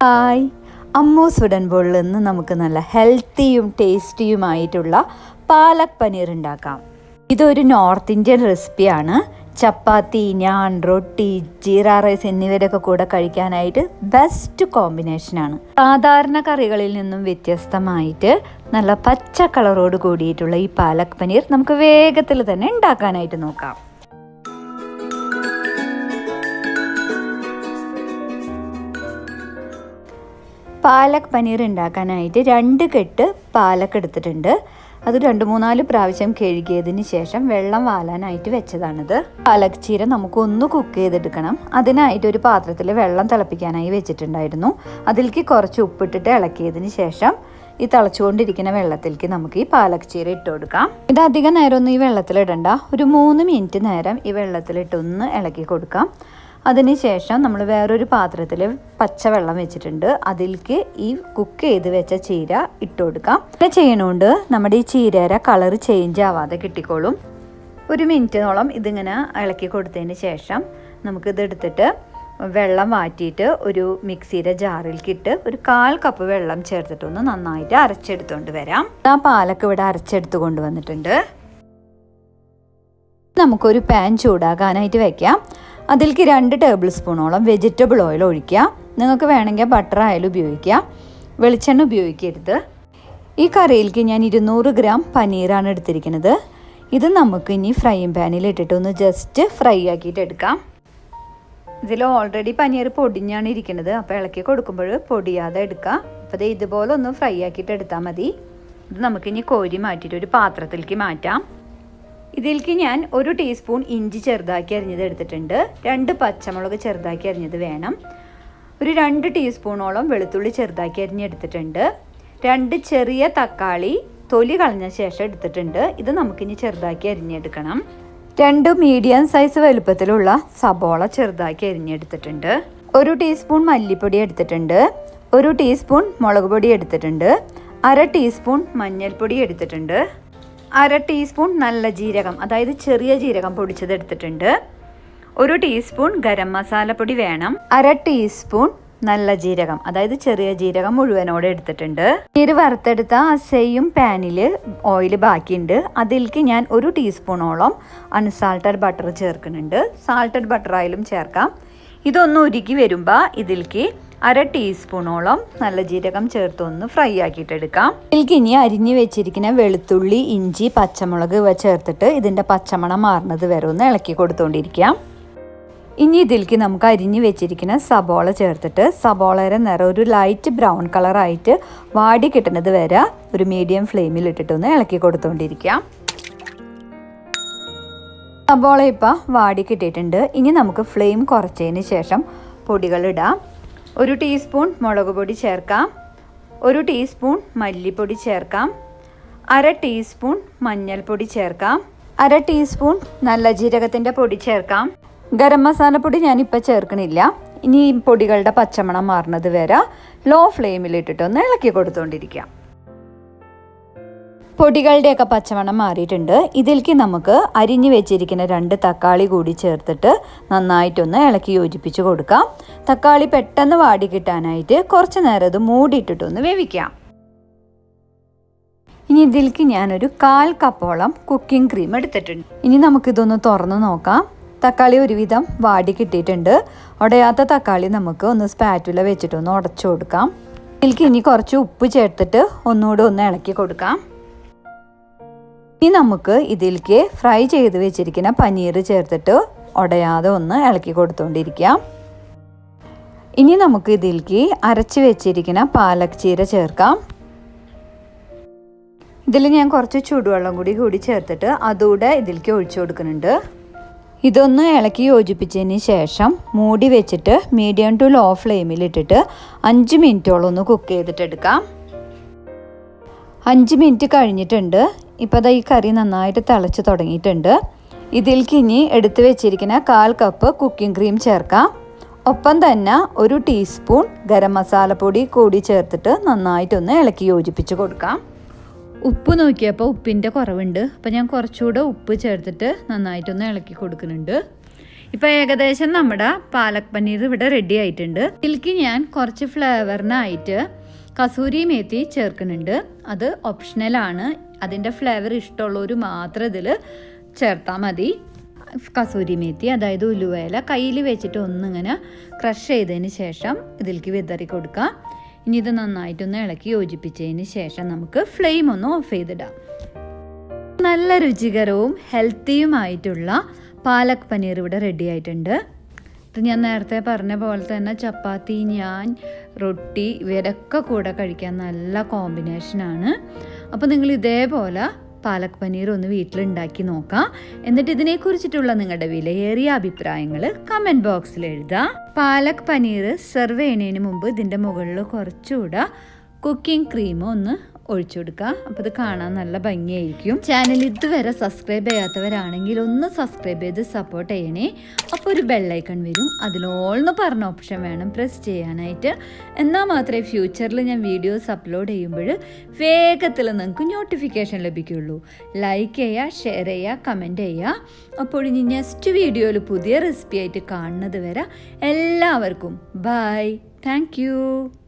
hi അമ്മൂസ് ഉടൻ ബോളിൽ നിന്ന് നമുക്ക് നല്ല ഹെൽത്തിയും ടേസ്റ്റിയുമായിട്ടുള്ള പാലക് പനീർ ഉണ്ടാക്കാം ഇതൊരു നോർത്ത് ഇന്ത്യൻ റെസിപ്പിയാണ് ചപ്പാത്തി ഞാൻ റൊട്ടി ജീറ റൈസ് എന്നിവയുടെയൊക്കെ കൂടെ കഴിക്കാനായിട്ട് ബെസ്റ്റ് കോമ്പിനേഷനാണ് സാധാരണ കറികളിൽ നിന്നും വ്യത്യസ്തമായിട്ട് നല്ല പച്ച കളറോട് കൂടിയിട്ടുള്ള ഈ പാലക് പനീർ നമുക്ക് വേഗത്തിൽ തന്നെ ഉണ്ടാക്കാനായിട്ട് നോക്കാം പാലക് പനീർ ഉണ്ടാക്കാനായിട്ട് രണ്ട് കെട്ട് പാലക്ക് എടുത്തിട്ടുണ്ട് അത് രണ്ട് മൂന്നാല് പ്രാവശ്യം കഴുകിയതിന് ശേഷം വെള്ളം വാലാനായിട്ട് വെച്ചതാണിത് പാലക് ചീര നമുക്ക് ഒന്ന് കുക്ക് ചെയ്തെടുക്കണം അതിനായിട്ട് ഒരു പാത്രത്തിൽ വെള്ളം തിളപ്പിക്കാനായി വെച്ചിട്ടുണ്ടായിരുന്നു അതിലേക്ക് കുറച്ച് ഉപ്പിട്ടിട്ട് ഇളക്കിയതിന് ശേഷം ഈ തിളച്ചുകൊണ്ടിരിക്കുന്ന വെള്ളത്തിലേക്ക് നമുക്ക് ഈ പാലക് ചീര ഇട്ട് കൊടുക്കാം ഇത് അധികം നേരം ഒന്നും ഈ വെള്ളത്തിലിടണ്ട ഒരു മൂന്ന് മിനിറ്റ് നേരം ഈ വെള്ളത്തിലിട്ടൊന്ന് ഇളക്കി കൊടുക്കാം അതിനുശേഷം നമ്മൾ വേറൊരു പാത്രത്തിൽ പച്ചവെള്ളം വെച്ചിട്ടുണ്ട് അതിലേക്ക് ഈ കുക്ക് ചെയ്ത് വെച്ച ചീര ഇട്ട് കൊടുക്കാം ഇത് ചെയ്യണോണ്ട് നമ്മുടെ ഈ ചീരയുടെ കളർ ചേഞ്ച് ആവാതെ കിട്ടിക്കോളും ഒരു മിനിറ്റിനോളം ഇതിങ്ങനെ ഇളക്കി കൊടുത്തതിന് ശേഷം നമുക്കിത് എടുത്തിട്ട് വെള്ളം മാറ്റിയിട്ട് ഒരു മിക്സിയുടെ ജാറിലേക്ക് ഇട്ട് ഒരു കാൽ കപ്പ് വെള്ളം ചേർത്തിട്ടൊന്ന് നന്നായിട്ട് അരച്ചെടുത്തുകൊണ്ട് വരാം ആ പാലൊക്കെ ഇവിടെ അരച്ചെടുത്ത് കൊണ്ടുവന്നിട്ടുണ്ട് നമുക്കൊരു പാൻ ചൂടാക്കാനായിട്ട് വെക്കാം അതിലേക്ക് രണ്ട് ടേബിൾ സ്പൂണോളം വെജിറ്റബിൾ ഓയിൽ ഒഴിക്കുക നിങ്ങൾക്ക് വേണമെങ്കിൽ ബട്ടർ ആയാലും ഉപയോഗിക്കാം വെളിച്ചെണ്ണ ഉപയോഗിക്കരുത് ഈ കറിയിലേക്ക് ഞാൻ ഇരുന്നൂറ് ഗ്രാം പനീറാണ് എടുത്തിരിക്കുന്നത് ഇത് നമുക്ക് ഇനി ഫ്രൈയിങ് പാനിൽ ഇട്ടിട്ട് ഒന്ന് ജസ്റ്റ് ഫ്രൈ ആക്കിയിട്ട് എടുക്കാം ഇതിൽ ഓൾറെഡി പനീർ പൊടിഞ്ഞാണ് ഇരിക്കുന്നത് അപ്പോൾ ഇളക്കി കൊടുക്കുമ്പോൾ പൊടിയാതെ എടുക്കുക അപ്പോൾ ഇത് ഇതുപോലെ ഒന്ന് ഫ്രൈ ആക്കിയിട്ട് എടുത്താൽ മതി ഇത് നമുക്കിനി കോരി മാറ്റിയിട്ട് ഒരു പാത്രത്തിലേക്ക് മാറ്റാം ഇതിലേക്ക് ഞാൻ ഒരു ടീസ്പൂൺ ഇഞ്ചി ചെറുതാക്കി അരിഞ്ഞത് എടുത്തിട്ടുണ്ട് രണ്ട് പച്ചമുളക് ചെറുതാക്കി അരിഞ്ഞത് വേണം ഒരു രണ്ട് ടീസ്പൂണോളം വെളുത്തുള്ളി ചെറുതാക്കി അരിഞ്ഞെടുത്തിട്ടുണ്ട് രണ്ട് ചെറിയ തക്കാളി തൊലി കളഞ്ഞ ശേഷം എടുത്തിട്ടുണ്ട് ഇത് നമുക്കിനി ചെറുതാക്കി അരിഞ്ഞെടുക്കണം രണ്ട് മീഡിയം സൈസ് വലുപ്പത്തിലുള്ള സബോള ചെറുതാക്കി അരിഞ്ഞെടുത്തിട്ടുണ്ട് ഒരു ടീസ്പൂൺ മല്ലിപ്പൊടി എടുത്തിട്ടുണ്ട് ഒരു ടീസ്പൂൺ മുളക് പൊടി എടുത്തിട്ടുണ്ട് അര ടീസ്പൂൺ മഞ്ഞൾപ്പൊടി എടുത്തിട്ടുണ്ട് അര ടീസ്പൂൺ നല്ല ജീരകം അതായത് ചെറിയ ജീരകം പൊടിച്ചത് എടുത്തിട്ടുണ്ട് ഒരു ടീസ്പൂൺ ഗരം മസാലപ്പൊടി വേണം അര ടീസ്പൂൺ നല്ല ജീരകം അതായത് ചെറിയ ജീരകം മുഴുവനോടെ എടുത്തിട്ടുണ്ട് നീര് വറുത്തെടുത്ത ആ സെയിം പാനിൽ ഓയിൽ ബാക്കിയുണ്ട് അതിലേക്ക് ഞാൻ ഒരു ടീസ്പൂണോളം അൺസാൾട്ടഡ് ബട്ടർ ചേർക്കുന്നുണ്ട് സാൾട്ടഡ് ബട്ടർ ആയാലും ചേർക്കാം ഇതൊന്ന് ഉരുക്കി വരുമ്പോൾ ഇതിലേക്ക് അര ടീസ്പൂണോളം നല്ല ജീരകം ചേർത്തൊന്ന് ഫ്രൈ ആക്കിയിട്ട് എടുക്കാം ഇതിലേക്ക് ഇനി അരിഞ്ഞു വെച്ചിരിക്കുന്ന വെളുത്തുള്ളി ഇഞ്ചി പച്ചമുളക് ഇവ ചേർത്തിട്ട് ഇതിൻ്റെ പച്ചമണം മാറുന്നത് വരെ ഒന്ന് ഇളക്കി കൊടുത്തുകൊണ്ടിരിക്കാം ഇനി ഇതിലേക്ക് നമുക്ക് അരിഞ്ഞു വെച്ചിരിക്കുന്ന സബോള ചേർത്തിട്ട് സബോളയുടെ നിറം ഒരു ലൈറ്റ് ബ്രൗൺ കളറായിട്ട് വാടി കിട്ടുന്നത് വരെ ഒരു മീഡിയം ഫ്ലെയിമിൽ ഇട്ടിട്ടൊന്ന് ഇളക്കി കൊടുത്തുകൊണ്ടിരിക്കാം സബോള ഇപ്പം വാടി കിട്ടിയിട്ടുണ്ട് ഇനി നമുക്ക് ഫ്ലെയിം കുറച്ചതിന് ശേഷം പൊടികൾ ഇടാം ഒരു ടീസ്പൂൺ മുളക് പൊടി ചേർക്കാം ഒരു ടീസ്പൂൺ മല്ലിപ്പൊടി ചേർക്കാം അര ടീസ്പൂൺ മഞ്ഞൾപ്പൊടി ചേർക്കാം അര ടീസ്പൂൺ നല്ല ജീരകത്തിൻ്റെ പൊടി ചേർക്കാം ഗരം മസാലപ്പൊടി ഞാനിപ്പോൾ ചേർക്കണില്ല ഇനി ഈ പൊടികളുടെ പച്ചമണം മാറുന്നത് വരെ ലോ ഫ്ലെയിമിൽ ഇട്ടിട്ടൊന്ന് ഇളക്കി കൊടുത്തുകൊണ്ടിരിക്കാം പൊടികളുടെയൊക്കെ പച്ചമണം മാറിയിട്ടുണ്ട് ഇതിലേക്ക് നമുക്ക് അരിഞ്ഞു വെച്ചിരിക്കുന്ന രണ്ട് തക്കാളി കൂടി ചേർത്തിട്ട് നന്നായിട്ടൊന്ന് ഇളക്കി യോജിപ്പിച്ച് കൊടുക്കാം തക്കാളി പെട്ടെന്ന് വാടി കിട്ടാനായിട്ട് കുറച്ച് നേരം ഇത് മൂടിയിട്ടിട്ടൊന്ന് വേവിക്കാം ഇനി ഇതിലേക്ക് ഞാനൊരു കാൽ കപ്പോളം കുക്കിംഗ് ക്രീം എടുത്തിട്ടുണ്ട് ഇനി നമുക്കിതൊന്ന് തുറന്ന് നോക്കാം തക്കാളി ഒരുവിധം വാടി കിട്ടിയിട്ടുണ്ട് ഉടയാത്ത തക്കാളി നമുക്ക് ഒന്ന് സ്പാറ്റുല വെച്ചിട്ടൊന്ന് ഉടച്ചു കൊടുക്കാം ഇതിലേക്ക് ഇനി കുറച്ച് ഉപ്പ് ചേർത്തിട്ട് ഒന്നുകൂടെ ഒന്ന് ഇളക്കി കൊടുക്കാം ഇനി നമുക്ക് ഇതിലേക്ക് ഫ്രൈ ചെയ്ത് വെച്ചിരിക്കുന്ന പനീർ ചേർത്തിട്ട് ഉടയാതെ ഒന്ന് ഇളക്കി കൊടുത്തുകൊണ്ടിരിക്കാം ഇനി നമുക്ക് ഇതിലേക്ക് അരച്ച് വെച്ചിരിക്കുന്ന പാലക് ചീര ചേർക്കാം ഇതിൽ ഞാൻ കുറച്ച് ചൂടുവെള്ളം കൂടി കൂടി ചേർത്തിട്ട് അതുകൂടെ ഇതിലേക്ക് ഒഴിച്ചു കൊടുക്കുന്നുണ്ട് ഇതൊന്ന് ഇളക്കി യോജിപ്പിച്ചതിന് ശേഷം മൂടി വെച്ചിട്ട് മീഡിയം ടു ലോ ഫ്ലെയിമിൽ ഇട്ടിട്ട് അഞ്ച് മിനിറ്റോളം ഒന്ന് കുക്ക് ചെയ്തിട്ടെടുക്കാം അഞ്ച് മിനിറ്റ് കഴിഞ്ഞിട്ടുണ്ട് ഇപ്പോൾ ദാ ഈ കറി നന്നായിട്ട് തിളച്ച് തുടങ്ങിയിട്ടുണ്ട് ഇതിലേക്ക് ഇനി എടുത്തു വെച്ചിരിക്കുന്ന കാൽ കപ്പ് കുക്കിംഗ് ക്രീം ചേർക്കാം ഒപ്പം തന്നെ ഒരു ടീസ്പൂൺ ഗരം മസാലപ്പൊടി കൂടി ചേർത്തിട്ട് നന്നായിട്ടൊന്ന് ഇളക്കി യോജിപ്പിച്ച് കൊടുക്കാം ഉപ്പ് നോക്കിയപ്പോൾ ഉപ്പിൻ്റെ കുറവുണ്ട് അപ്പോൾ ഞാൻ കുറച്ചുകൂടെ ഉപ്പ് ചേർത്തിട്ട് നന്നായിട്ടൊന്ന് ഇളക്കി കൊടുക്കുന്നുണ്ട് ഇപ്പോൾ ഏകദേശം നമ്മുടെ പാലക് പനീർ ഇവിടെ റെഡി ആയിട്ടുണ്ട് ഇതിലേക്ക് ഞാൻ കുറച്ച് ഫ്ലേവറിനായിട്ട് കസൂരി മേത്തി ചേർക്കുന്നുണ്ട് അത് ഓപ്ഷണലാണ് അതിൻ്റെ ഫ്ലേവർ ഇഷ്ടമുള്ളവർ മാത്രം ഇതിൽ ചേർത്താൽ മതി കസൂരി മേത്തി അതായത് ഉലുവേല കയ്യിൽ വെച്ചിട്ട് ഒന്നിങ്ങനെ ക്രഷ് ചെയ്തതിന് ശേഷം ഇതിലേക്ക് വിതറി കൊടുക്കുക ഇനി ഇത് നന്നായിട്ടൊന്ന് ഇളക്കി യോജിപ്പിച്ചതിന് ശേഷം നമുക്ക് ഫ്ലെയിം ഒന്ന് ഓഫ് ചെയ്തിടാം നല്ല രുചികരവും ഹെൽത്തിയുമായിട്ടുള്ള പാലക് പനീർ ഇവിടെ റെഡി ആയിട്ടുണ്ട് ഇത് ഞാൻ നേരത്തെ പറഞ്ഞ പോലെ തന്നെ ചപ്പാത്തി ഞാൻ റൊട്ടി ഇവരൊക്കെ കൂടെ കഴിക്കാൻ നല്ല കോമ്പിനേഷനാണ് അപ്പോൾ നിങ്ങൾ ഇതേപോലെ പാലക് പനീർ ഒന്ന് വീട്ടിലുണ്ടാക്കി നോക്കാം എന്നിട്ട് ഇതിനെക്കുറിച്ചിട്ടുള്ള നിങ്ങളുടെ വിലയേറിയ അഭിപ്രായങ്ങൾ കമൻറ്റ് ബോക്സിൽ എഴുതാം പാലക് പനീർ സെർവ് ചെയ്യുന്നതിന് മുമ്പ് ഇതിൻ്റെ മുകളിൽ കുറച്ചുകൂടെ കുക്കിംഗ് ക്രീം ഒന്ന് ഒഴിച്ചു കൊടുക്കുക അപ്പോൾ ഇത് കാണാൻ നല്ല ഭംഗിയായിരിക്കും ചാനൽ ഇതുവരെ സബ്സ്ക്രൈബ് ചെയ്യാത്തവരാണെങ്കിൽ ഒന്ന് സബ്സ്ക്രൈബ് ചെയ്ത് സപ്പോർട്ട് ചെയ്യണേ അപ്പോൾ ഒരു ബെല്ലൈക്കൺ വരും അതിലോൾന്ന് പറഞ്ഞ ഓപ്ഷൻ വേണം പ്രസ് ചെയ്യാനായിട്ട് എന്നാൽ മാത്രമേ ഫ്യൂച്ചറിൽ ഞാൻ വീഡിയോസ് അപ്ലോഡ് ചെയ്യുമ്പോൾ വേഗത്തിൽ നിങ്ങൾക്ക് നോട്ടിഫിക്കേഷൻ ലഭിക്കുള്ളൂ ലൈക്ക് ചെയ്യുക ഷെയർ ചെയ്യുക കമൻറ്റ് ചെയ്യുക അപ്പോൾ ഇനി നെക്സ്റ്റ് വീഡിയോയിൽ പുതിയ റെസിപ്പി ആയിട്ട് കാണുന്നത് വരെ എല്ലാവർക്കും ബൈ താങ്ക്